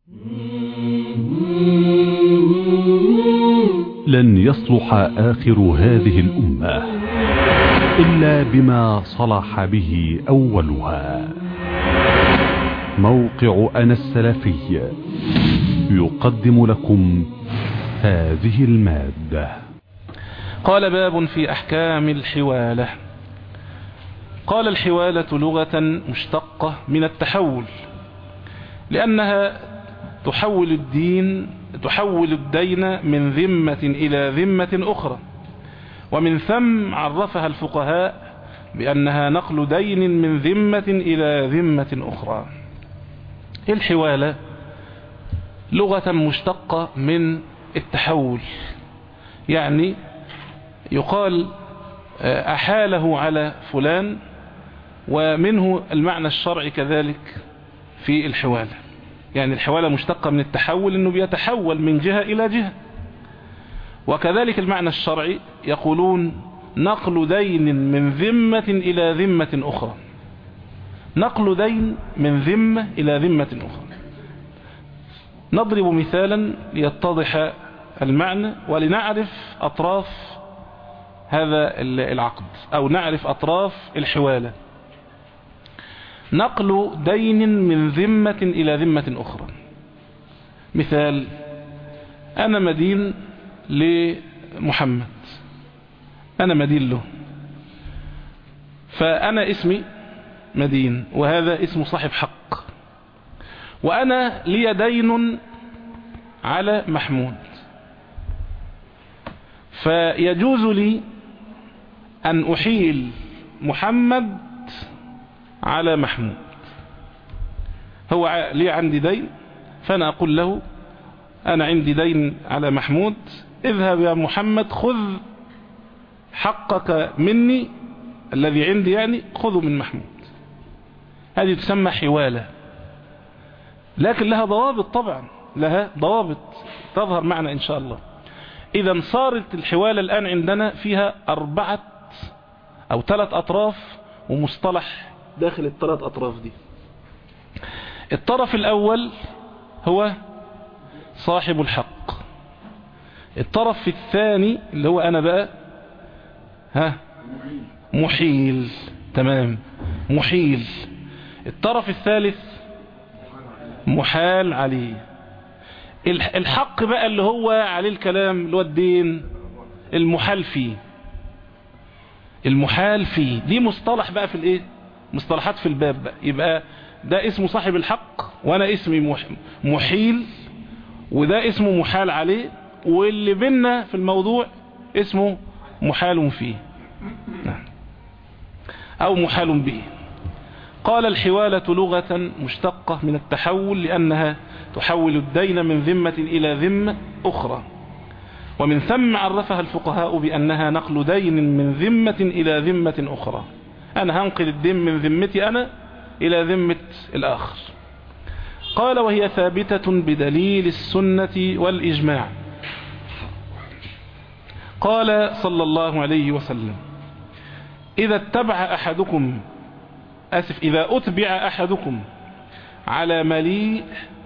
لن يصلح آخر هذه الأمة إلا بما صلح به أولها موقع أنا السلفي يقدم لكم هذه المادة قال باب في أحكام الحوالة قال الحوالة لغة مشتقة من التحول لأنها تحول الدين تحول الدين من ذمة إلى ذمة أخرى ومن ثم عرفها الفقهاء بأنها نقل دين من ذمة إلى ذمة أخرى الحوالة لغة مشتقة من التحول يعني يقال أحاله على فلان ومنه المعنى الشرعي كذلك في الحوالة يعني الحوالة مشتقة من التحول انه بيتحول من جهة الى جهة وكذلك المعنى الشرعي يقولون نقل دين من ذمة الى ذمة اخرى نقل دين من ذمة الى ذمة اخرى نضرب مثالا ليتضح المعنى ولنعرف اطراف هذا العقد او نعرف اطراف الحوالة نقل دين من ذمة إلى ذمة أخرى مثال أنا مدين لمحمد أنا مدين له فأنا اسمي مدين وهذا اسم صاحب حق وأنا لي دين على محمود فيجوز لي أن أحيل محمد على محمود هو لي عندي دين فأنا أقول له أنا عندي دين على محمود اذهب يا محمد خذ حقك مني الذي عندي يعني خذه من محمود هذه تسمى حوالة لكن لها ضوابط طبعا لها ضوابط تظهر معنا إن شاء الله إذا صارت الحوالة الآن عندنا فيها أربعة أو ثلاث أطراف ومصطلح داخل الثلاث أطراف دي الطرف الأول هو صاحب الحق الطرف الثاني اللي هو أنا بقى ها محيل تمام محيل الطرف الثالث محال عليه الحق بقى اللي هو عليه الكلام اللي هو الدين المحال فيه المحال فيه دي مصطلح بقى في الايه مصطلحات في الباب بقى يبقى ده اسمه صاحب الحق وانا اسمي محيل وده اسمه محال عليه واللي بينا في الموضوع اسمه محال فيه او محال به قال الحوالة لغة مشتقة من التحول لأنها تحول الدين من ذمة إلى ذمة أخرى ومن ثم عرفها الفقهاء بأنها نقل دين من ذمة إلى ذمة أخرى أنا هنقل الدين من ذمتي أنا إلى ذمة الآخر قال وهي ثابتة بدليل السنة والإجماع قال صلى الله عليه وسلم إذا اتبع أحدكم أسف إذا أتبع أحدكم على مليء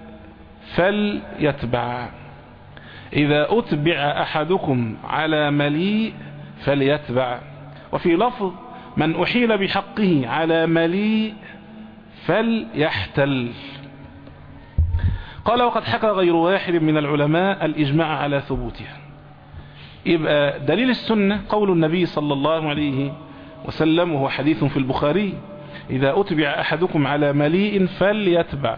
فليتبع إذا أتبع أحدكم على مليء فليتبع وفي لفظ من أحيل بحقه على مليء فليحتل قال وقد حكى غير واحد من العلماء الإجماع على ثبوتها يبقى دليل السنة قول النبي صلى الله عليه وسلم وهو حديث في البخاري إذا أتبع أحدكم على مليء فليتبع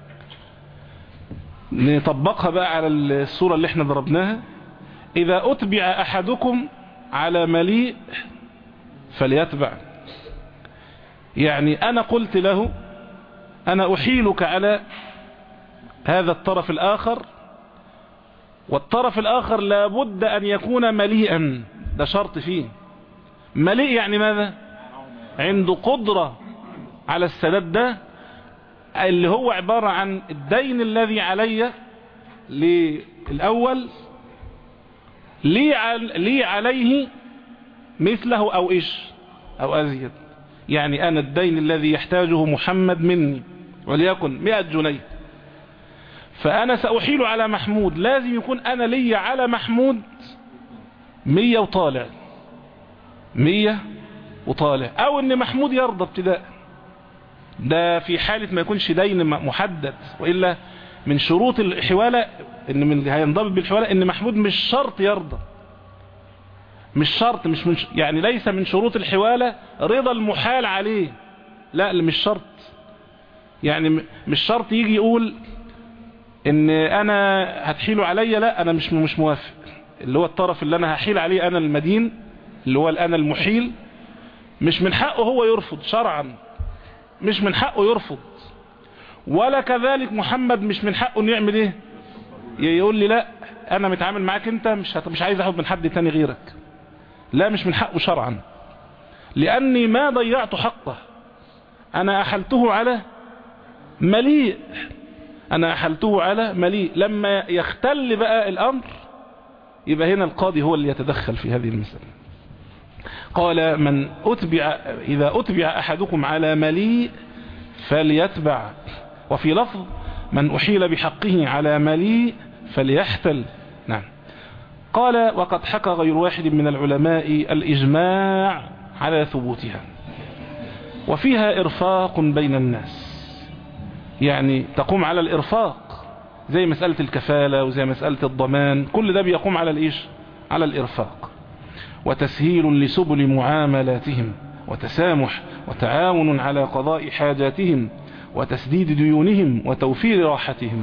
نطبقها بقى على الصورة اللي احنا ضربناها إذا أتبع أحدكم على مليء فليتبع يعني أنا قلت له أنا أحيلك على هذا الطرف الآخر والطرف الآخر لابد أن يكون مليئا ده شرط فيه مليء يعني ماذا عنده قدرة على السداد ده اللي هو عبارة عن الدين الذي علي للأول لي, عل لي عليه مثله أو إيش أو أزيد يعني أنا الدين الذي يحتاجه محمد مني وليكن مئة جنيه فانا ساحيل على محمود لازم يكون انا لي على محمود مية وطالع مية وطالع او ان محمود يرضى ابتداء ده في حالة ما يكونش دين محدد وإلا من شروط الحوالة ان من هينضبط بالحوالة ان محمود مش شرط يرضى مش شرط مش من ش... يعني ليس من شروط الحوالة رضا المحال عليه لا مش شرط يعني مش شرط يجي يقول ان انا هتحيلوا عليا لا انا مش مش موافق اللي هو الطرف اللي انا هحيل عليه انا المدين اللي هو انا المحيل مش من حقه هو يرفض شرعا مش من حقه يرفض ولا كذلك محمد مش من حقه انه يعمل ايه يقول لي لا انا متعامل معاك انت مش هت... مش عايز اخد من حد تاني غيرك لا مش من حقه شرعا لاني ما ضيعت حقه انا احلته على مليء انا احلته على مليء لما يختل بقى الامر يبقى هنا القاضي هو اللي يتدخل في هذه المسألة قال من أتبع إذا أتبع أحدكم على مليء فليتبع وفي لفظ من أحيل بحقه على مليء فليحتل نعم قال وقد حكى غير واحد من العلماء الإجماع على ثبوتها وفيها إرفاق بين الناس يعني تقوم على الإرفاق زي مسألة الكفالة وزي مسألة الضمان كل ده بيقوم على الإيش على الإرفاق وتسهيل لسبل معاملاتهم وتسامح وتعاون على قضاء حاجاتهم وتسديد ديونهم وتوفير راحتهم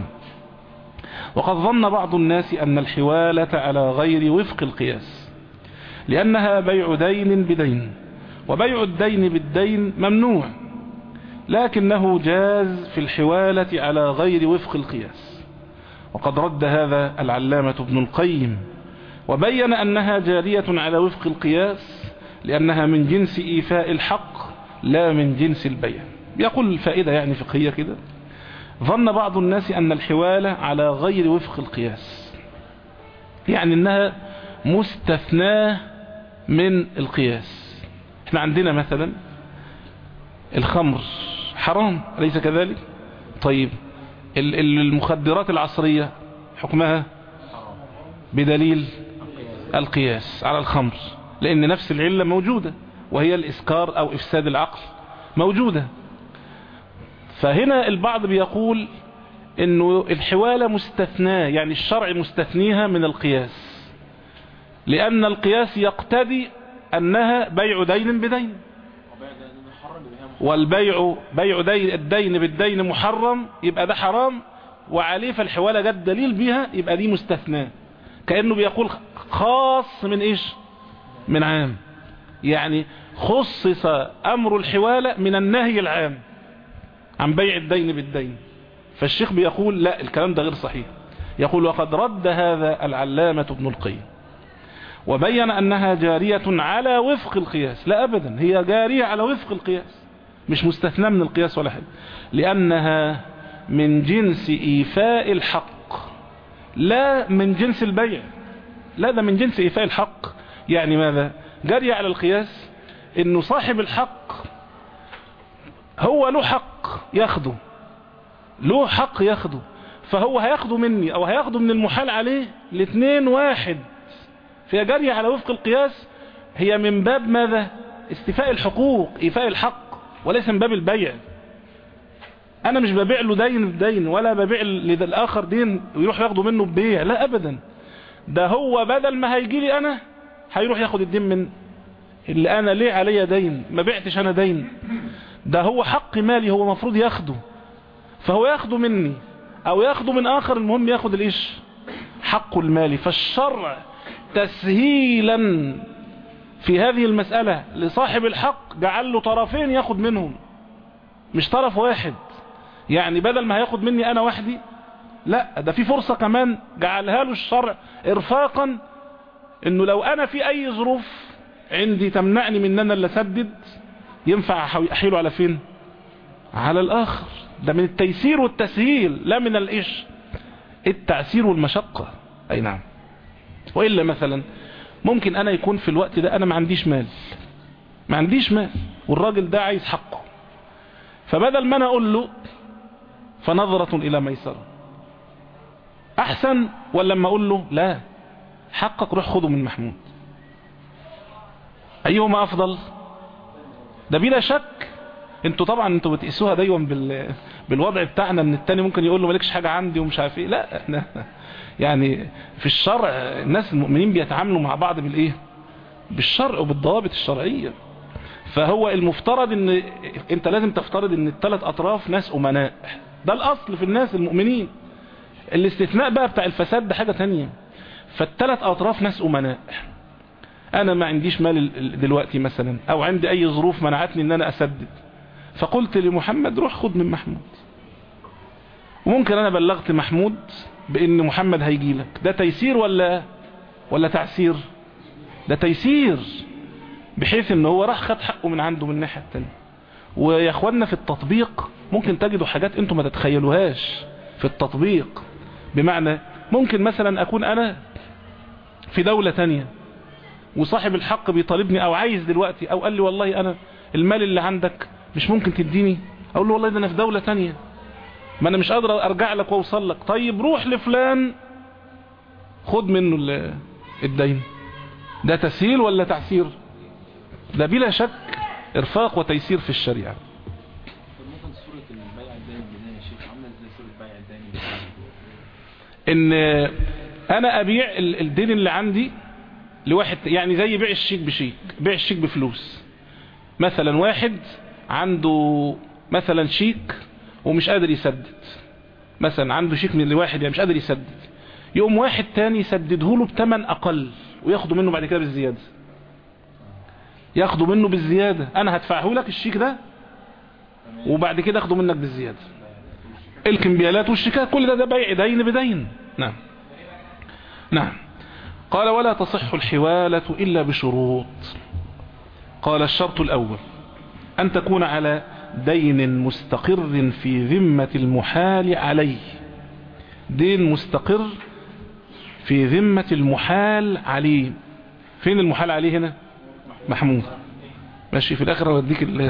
وقد ظن بعض الناس أن الحوالة على غير وفق القياس لأنها بيع دين بدين وبيع الدين بالدين ممنوع لكنه جاز في الحوالة على غير وفق القياس وقد رد هذا العلامة ابن القيم وبين أنها جارية على وفق القياس لأنها من جنس إيفاء الحق لا من جنس البيع يقول الفائدة يعني فقهية كده ظن بعض الناس أن الحوالة على غير وفق القياس يعني أنها مستثناة من القياس احنا عندنا مثلا الخمر حرام أليس كذلك طيب المخدرات العصرية حكمها بدليل القياس على الخمر لأن نفس العلة موجودة وهي الإسكار أو إفساد العقل موجودة فهنا البعض بيقول انه الحوالة مستثناة يعني الشرع مستثنيها من القياس لأن القياس يقتدي أنها بيع دين بدين والبيع بيع دين الدين بالدين محرم يبقى ده حرام وعليه فالحوالة جد دليل بيها يبقى دي مستثناة كأنه بيقول خاص من ايش من عام يعني خصص امر الحوالة من النهي العام عن بيع الدين بالدين فالشيخ بيقول لا الكلام ده غير صحيح يقول وقد رد هذا العلامة ابن القيم وبين أنها جارية على وفق القياس لا أبدا هي جارية على وفق القياس مش مستثنى من القياس ولا حاجة لأنها من جنس إيفاء الحق لا من جنس البيع لا ده من جنس إيفاء الحق يعني ماذا جارية على القياس انه صاحب الحق هو له حق ياخده له حق ياخده فهو هياخده مني او هياخده من المحال عليه الاثنين واحد فهي جارية على وفق القياس هي من باب ماذا استيفاء الحقوق ايفاء الحق وليس من باب البيع انا مش ببيع له دين بدين ولا ببيع للاخر دين ويروح ياخده منه ببيع لا ابدا ده هو بدل ما هيجي لي انا هيروح ياخد الدين من اللي انا ليه عليا دين ما بعتش انا دين ده هو حق مالي هو مفروض ياخده فهو ياخده مني او ياخده من اخر المهم ياخد الايش حقه المالي فالشرع تسهيلا في هذه المسألة لصاحب الحق جعل له طرفين ياخد منهم مش طرف واحد يعني بدل ما هياخد مني انا وحدي لا ده في فرصة كمان جعلها له الشرع ارفاقا انه لو انا في اي ظروف عندي تمنعني من ان انا اللي اسدد ينفع احيله على فين على الاخر ده من التيسير والتسهيل لا من الايش التعسير والمشقة اي نعم وإلا مثلا ممكن انا يكون في الوقت ده انا ما عنديش مال ما عنديش مال والراجل ده عايز حقه فبدل ما انا اقول له فنظرة الى ميسرة احسن ولا لما اقول له لا حقك روح خده من محمود ايهما افضل ده بلا شك انتوا طبعا انتوا بتقيسوها دايما بال... بالوضع بتاعنا ان التاني ممكن يقول له مالكش حاجة عندي ومش عارف ايه لا احنا يعني في الشرع الناس المؤمنين بيتعاملوا مع بعض بالايه بالشرع وبالضوابط الشرعية فهو المفترض ان انت لازم تفترض ان الثلاث اطراف ناس امناء ده الاصل في الناس المؤمنين الاستثناء بقى بتاع الفساد ده حاجة تانية فالثلاث اطراف ناس امناء انا ما عنديش مال دلوقتي مثلا او عندي اي ظروف منعتني ان انا اسدد فقلت لمحمد روح خد من محمود وممكن انا بلغت محمود بان محمد هيجي لك ده تيسير ولا ولا تعسير ده تيسير بحيث ان هو راح خد حقه من عنده من الناحيه التانية ويا اخوانا في التطبيق ممكن تجدوا حاجات انتم ما تتخيلوهاش في التطبيق بمعنى ممكن مثلا اكون انا في دولة تانية وصاحب الحق بيطالبني او عايز دلوقتي او قال لي والله انا المال اللي عندك مش ممكن تديني اقول له والله ده انا في دولة تانية ما انا مش قادر ارجع لك واوصل لك طيب روح لفلان خد منه الدين ده تسهيل ولا تعسير ده بلا شك ارفاق وتيسير في الشريعة ممكن صورة البيع الدائم بداية يا شيخ عاملة ازاي صورة البيع الدائم ان انا ابيع ال- الدين اللي عندي لواحد يعني زي بيع الشيك بشيك بيع الشيك بفلوس مثلا واحد عنده مثلا شيك ومش قادر يسدد مثلا عنده شيك من لواحد يعني مش قادر يسدد يقوم واحد تاني يسدده له بثمن اقل وياخده منه بعد كده بالزيادة ياخده منه بالزيادة انا هدفعه لك الشيك ده وبعد كده اخده منك بالزيادة الكمبيالات والشيكات كل ده ده بيع دين بدين نعم نعم قال ولا تصح الحوالة إلا بشروط قال الشرط الأول أن تكون على دين مستقر في ذمة المحال عليه دين مستقر في ذمة المحال عليه فين المحال عليه هنا محمود ماشي في الآخر أوديك ال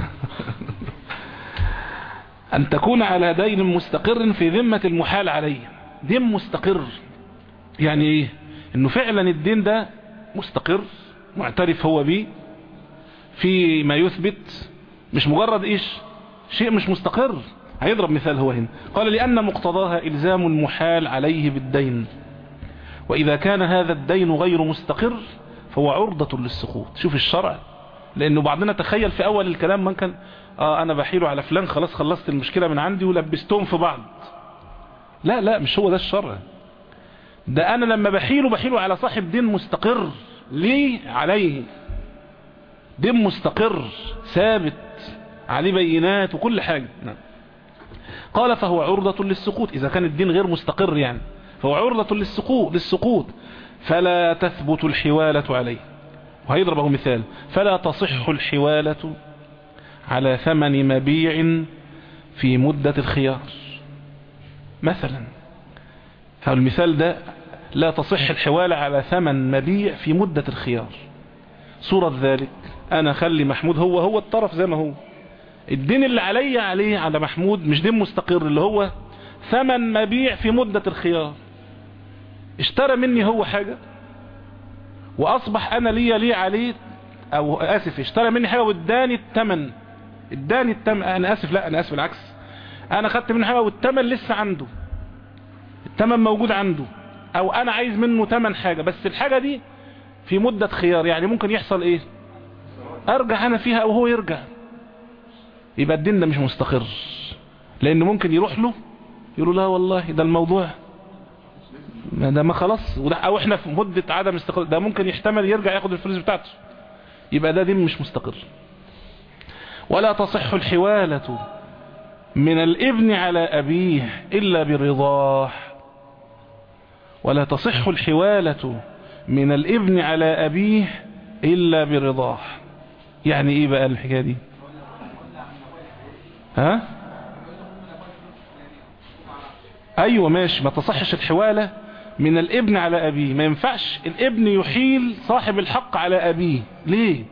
أن تكون على دين مستقر في ذمة المحال عليه دين مستقر يعني ايه انه فعلا الدين ده مستقر معترف هو بيه في ما يثبت مش مجرد ايش شيء مش مستقر هيضرب مثال هو هنا قال لأن مقتضاها إلزام المحال عليه بالدين وإذا كان هذا الدين غير مستقر فهو عرضة للسقوط شوف الشرع لأنه بعضنا تخيل في أول الكلام من كان آه أنا بحيله على فلان خلاص خلصت المشكلة من عندي ولبستهم في بعض لا لا مش هو ده الشرع ده انا لما بحيله بحيله على صاحب دين مستقر ليه عليه دين مستقر ثابت عليه بينات وكل حاجة نعم. قال فهو عرضة للسقوط اذا كان الدين غير مستقر يعني فهو عرضة للسقوط للسقوط فلا تثبت الحوالة عليه وهيضربه مثال فلا تصح الحوالة على ثمن مبيع في مدة الخيار مثلا فالمثال ده لا تصح الحوالة على ثمن مبيع في مدة الخيار صورة ذلك انا خلي محمود هو هو الطرف زي ما هو الدين اللي علي عليه على محمود مش دين مستقر اللي هو ثمن مبيع في مدة الخيار اشترى مني هو حاجة واصبح انا ليا ليه عليه او اسف اشترى مني حاجة واداني التمن اداني التمن انا اسف لا انا اسف العكس انا خدت منه حاجة والتمن لسه عنده التمن موجود عنده او انا عايز منه تمن حاجة بس الحاجة دي في مدة خيار يعني ممكن يحصل ايه ارجع انا فيها او هو يرجع يبقى الدين ده مش مستقر لانه ممكن يروح له يقول له لا والله ده الموضوع ما ده ما خلاص وده او احنا في مدة عدم استقرار ده ممكن يحتمل يرجع ياخد الفلوس بتاعته يبقى ده دين مش مستقر ولا تصح الحوالة من الابن على أبيه إلا برضاه ولا تصح الحوالة من الابن على أبيه إلا برضاه يعني إيه بقى الحكاية دي ها أيوة ماشي ما تصحش الحوالة من الابن على أبيه ما ينفعش الابن يحيل صاحب الحق على أبيه ليه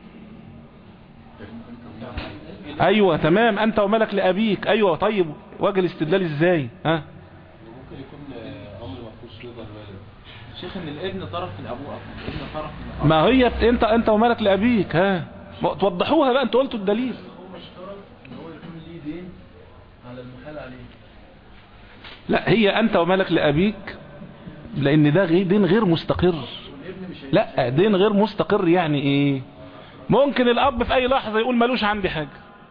ايوه تمام انت وملك لابيك ايوه طيب وجه الاستدلال ازاي ها ممكن يكون الامر ما فيهوش رضا الوالد شيخ ان الابن طرف من ابوه اصلا الابن طرف من ابوه ما هي انت انت ومالك لابيك ها ما توضحوها بقى انتوا قلتوا الدليل هو اشترط ان هو يكون ليه دين على المحال عليه لا هي انت ومالك لابيك لان ده غي- دين غير مستقر والابن مش هي- لا دين غير مستقر يعني ايه ممكن الاب في اي لحظة يقول ملوش عندي حاجة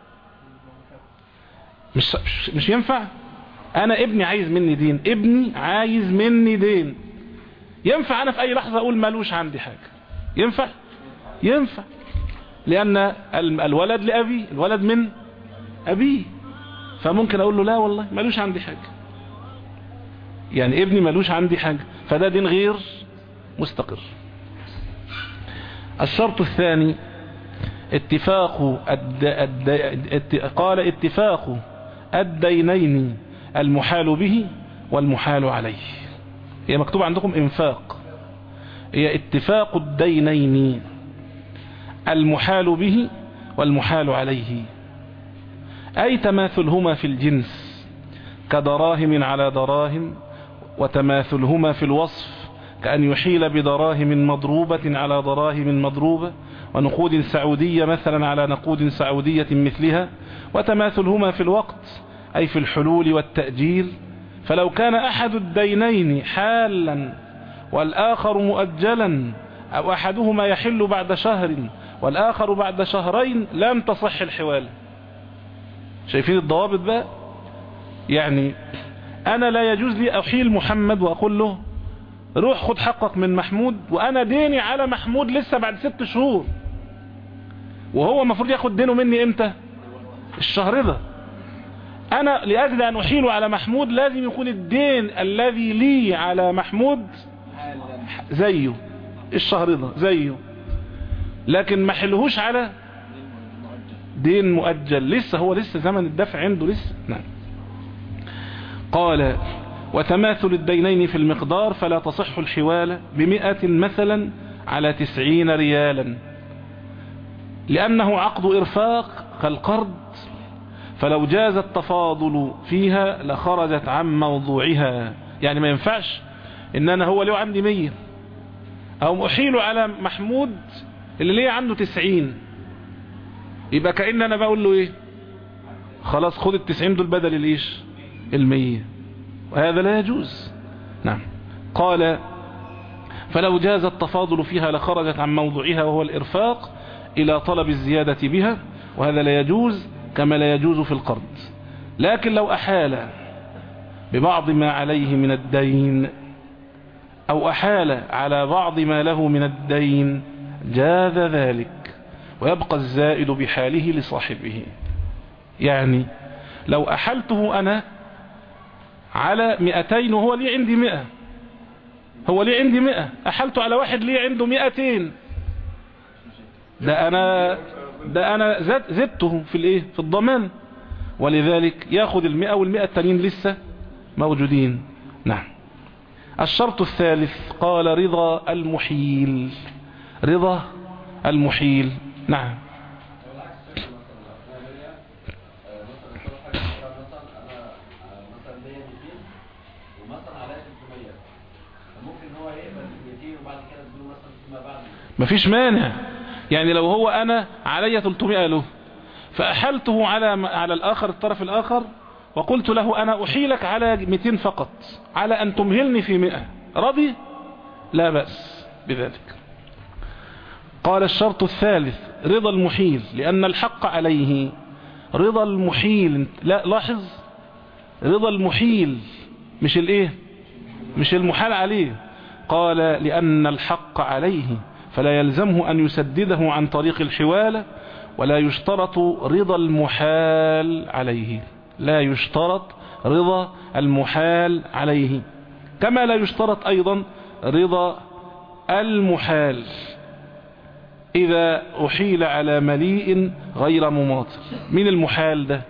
مش مش, مش ينفع انا ابني عايز مني دين ابني عايز مني دين ينفع انا في اي لحظة اقول ملوش عندي حاجة ينفع ينفع لان ال- الولد لابي الولد من ابيه فممكن اقول له لا والله ملوش عندي حاجة يعني ابني ملوش عندي حاجة فده دين غير مستقر الشرط الثاني اتفاق الد... الد... ات... قال اتفاق الدينين المحال به والمحال عليه هي مكتوب عندكم انفاق هي اتفاق الدينين المحال به والمحال عليه أي تماثلهما في الجنس كدراهم على دراهم وتماثلهما في الوصف كأن يحيل بدراهم مضروبة على دراهم مضروبة ونقود سعودية مثلا على نقود سعودية مثلها وتماثلهما في الوقت أي في الحلول والتأجيل فلو كان أحد الدينين حالا والآخر مؤجلا أو أحدهما يحل بعد شهر والآخر بعد شهرين لم تصح الحوال شايفين الضوابط بقى يعني أنا لا يجوز لي أحيل محمد وأقول له روح خد حقك من محمود وأنا ديني على محمود لسه بعد ست شهور وهو المفروض ياخد دينه مني امتى الشهر ده انا لاجل ان احيله على محمود لازم يكون الدين الذي لي على محمود زيه الشهر ده زيه لكن ما حلهوش على دين مؤجل لسه هو لسه زمن الدفع عنده لسه نعم قال وتماثل الدينين في المقدار فلا تصح الحوالة بمئة مثلا على تسعين ريالا لأنه عقد إرفاق كالقرض فلو جاز التفاضل فيها لخرجت عن موضوعها يعني ما ينفعش ان انا هو له عندي مية او احيله على محمود اللي ليه عنده تسعين يبقى كأن انا بقول له ايه خلاص خد التسعين دول بدل الايش المية وهذا لا يجوز نعم قال فلو جاز التفاضل فيها لخرجت عن موضوعها وهو الإرفاق إلى طلب الزيادة بها وهذا لا يجوز كما لا يجوز في القرض لكن لو أحال ببعض ما عليه من الدين أو أحال على بعض ما له من الدين جاز ذلك ويبقى الزائد بحاله لصاحبه يعني لو أحلته أنا على مئتين وهو لي عندي مئة هو لي عندي مئة أحلته على واحد لي عنده مئتين ده أنا ده أنا زد زدته في الإيه في الضمان ولذلك ياخد المئة والمئة التانيين لسه موجودين نعم الشرط الثالث قال رضا المحيل رضا المحيل نعم مفيش مانع يعني لو هو انا علي 300 له فاحلته على على الاخر الطرف الاخر وقلت له انا احيلك على 200 فقط على ان تمهلني في 100 رضي لا بأس بذلك قال الشرط الثالث رضا المحيل لأن الحق عليه رضا المحيل لا لاحظ رضا المحيل مش الايه مش المحال عليه قال لأن الحق عليه فلا يلزمه أن يسدده عن طريق الحوالة ولا يشترط رضا المحال عليه لا يشترط رضا المحال عليه كما لا يشترط أيضا رضا المحال إذا أحيل على مليء غير مماطل من المحال ده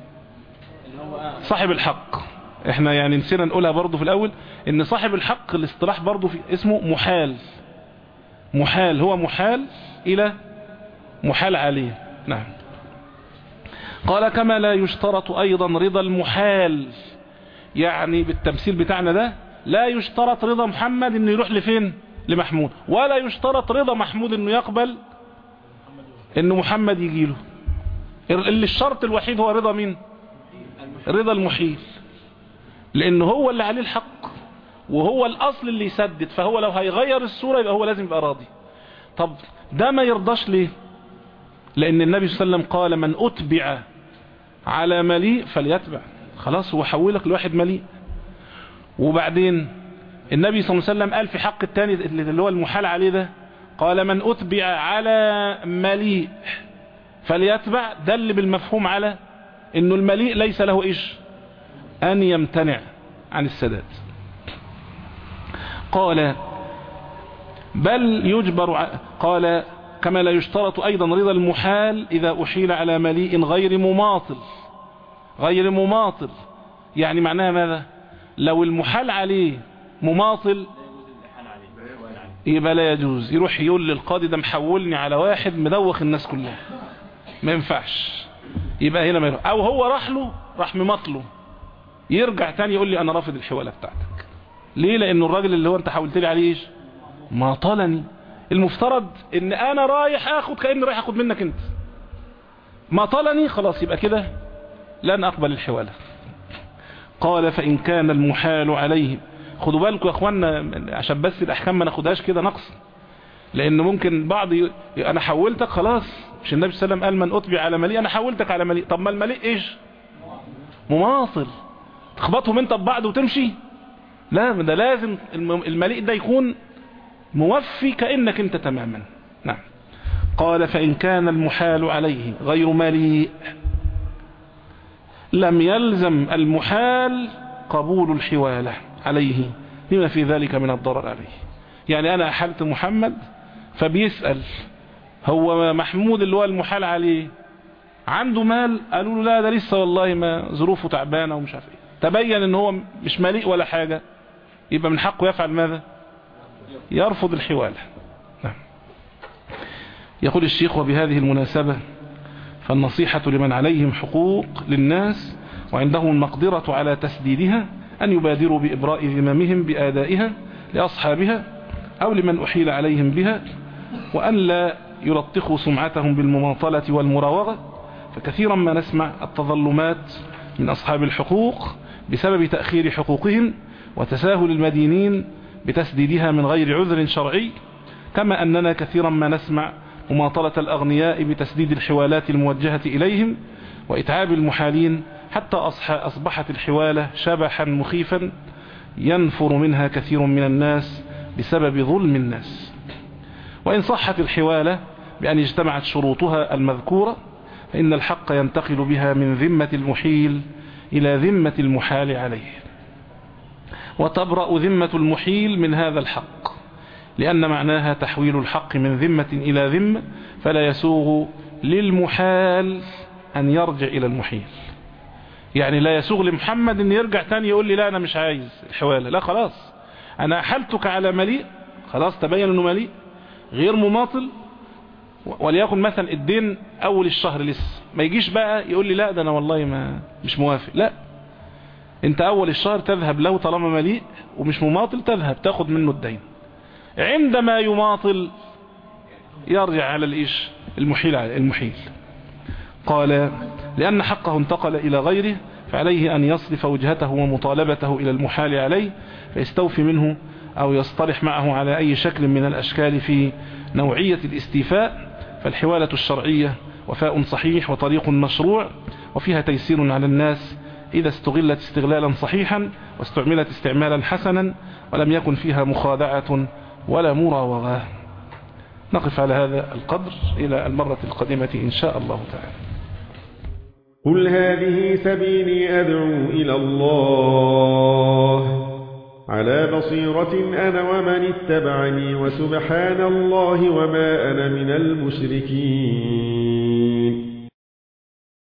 صاحب الحق احنا يعني نسينا نقولها برضو في الأول ان صاحب الحق الاصطلاح برضو في اسمه محال محال هو محال إلى محال عليه نعم قال كما لا يشترط أيضا رضا المحال يعني بالتمثيل بتاعنا ده لا يشترط رضا محمد انه يروح لفين لمحمود ولا يشترط رضا محمود انه يقبل انه محمد يجيله اللي الشرط الوحيد هو رضا مين رضا المحيل لان هو اللي عليه الحق وهو الاصل اللي يسدد فهو لو هيغير الصورة يبقى هو لازم يبقى راضي طب ده ما يرضاش ليه لان النبي صلى الله عليه وسلم قال من اتبع على مليء فليتبع خلاص هو حولك لواحد مليء وبعدين النبي صلى الله عليه وسلم قال في حق التاني اللي هو المحال عليه ده قال من اتبع على مليء فليتبع دل بالمفهوم على انه المليء ليس له ايش ان يمتنع عن السداد قال بل يجبر ع- قال كما لا يشترط ايضا رضا المحال اذا احيل على مليء غير مماطل غير مماطل يعني معناها ماذا لو المحال عليه مماطل يبقى لا يجوز يروح يقول للقاضي ده محولني على واحد مدوخ الناس كلها ما ينفعش يبقى هنا ما يروح او هو راح له راح ممطله يرجع تاني يقول لي انا رافض الحوالة بتاعتك ليه لانه الراجل اللي هو انت حاولت لي عليه ايش ماطلني المفترض ان انا رايح اخد كأني رايح اخد منك انت ماطلني خلاص يبقى كده لن اقبل الحوالة قال فان كان المحال عليه خدوا بالكم يا اخوانا عشان بس الاحكام ما ناخدهاش كده نقص لان ممكن بعض ي... انا حولتك خلاص مش النبي صلى الله عليه وسلم قال من اتبع على مليء انا حولتك على مليء طب ما المليء ايش مماطل تخبطهم انت ببعض وتمشي لا ده لازم الم- المليء ده يكون موفي كأنك انت تماما نعم قال فإن كان المحال عليه غير مليء لم يلزم المحال قبول الحوالة عليه لما في ذلك من الضرر عليه يعني أنا أحلت محمد فبيسأل هو محمود اللي هو المحال عليه عنده مال قالوا له لا ده لسه والله ما ظروفه تعبانة ومش عارف ايه تبين ان هو مش مليء ولا حاجة يبقى من حقه يفعل ماذا يرفض الحوالة نعم. يقول الشيخ وبهذه المناسبة فالنصيحة لمن عليهم حقوق للناس وعندهم المقدرة على تسديدها أن يبادروا بإبراء ذممهم بآدائها لأصحابها أو لمن أحيل عليهم بها وأن لا يلطخوا سمعتهم بالمماطلة والمراوغة فكثيرا ما نسمع التظلمات من أصحاب الحقوق بسبب تأخير حقوقهم وتساهل المدينين بتسديدها من غير عذر شرعي كما أننا كثيرا ما نسمع مماطلة الأغنياء بتسديد الحوالات الموجهة إليهم وإتعاب المحالين حتى أصح- أصبحت الحوالة شبحا مخيفا ينفر منها كثير من الناس بسبب ظلم الناس وإن صحت الحوالة بأن اجتمعت شروطها المذكورة فإن الحق ينتقل بها من ذمة المحيل إلى ذمة المحال عليه وتبرأ ذمة المحيل من هذا الحق لأن معناها تحويل الحق من ذمة إلى ذمة فلا يسوغ للمحال أن يرجع إلى المحيل يعني لا يسوغ لمحمد أن يرجع تاني يقول لي لا أنا مش عايز الحوالة لا خلاص أنا أحلتك على مليء خلاص تبين أنه مليء غير مماطل وليكن مثلا الدين أول الشهر لسه ما يجيش بقى يقول لي لا ده أنا والله ما مش موافق لا انت أول الشهر تذهب له طالما مليء ومش مماطل تذهب تاخد منه الدين عندما يماطل يرجع على الإيش المحيل المحيل قال لأن حقه انتقل إلى غيره فعليه أن يصرف وجهته ومطالبته إلى المحال عليه فيستوفي منه أو يصطلح معه على أي شكل من الأشكال في نوعية الاستيفاء فالحوالة الشرعية وفاء صحيح وطريق مشروع وفيها تيسير على الناس إذا استغلت استغلالا صحيحا واستعملت استعمالا حسنا ولم يكن فيها مخادعة ولا مراوغة نقف على هذا القدر إلى المرة القادمة إن شاء الله تعالى قل هذه سبيلي أدعو إلى الله على بصيرة أنا ومن اتبعني وسبحان الله وما أنا من المشركين